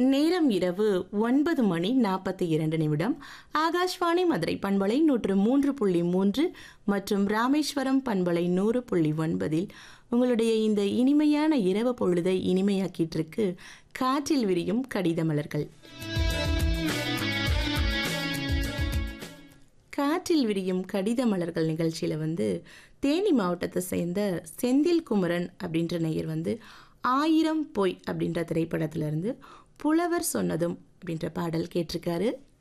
நேரம் இரவு ஒன்பது மணி நாற்பத்தி இரண்டு நிமிடம் ஆகாஷ்வாணி மதுரை பண்பலை நூற்று மூன்று புள்ளி மூன்று மற்றும் ராமேஸ்வரம் பண்பலை நூறு புள்ளி ஒன்பதில் உங்களுடைய இந்த இனிமையான இரவு பொழுதை இனிமையாக்கிட்டு இருக்கு காற்றில் விரியும் கடித மலர்கள் காற்றில் விரியும் கடித மலர்கள் நிகழ்ச்சியில் வந்து தேனி மாவட்டத்தை சேர்ந்த செந்தில் குமரன் அப்படின்ற நேயர் வந்து ஆயிரம் பொய் அப்படின்ற திரைப்படத்திலிருந்து புலவர் சொன்னதும் அப்படின்ற பாடல் கேட்டிருக்காரு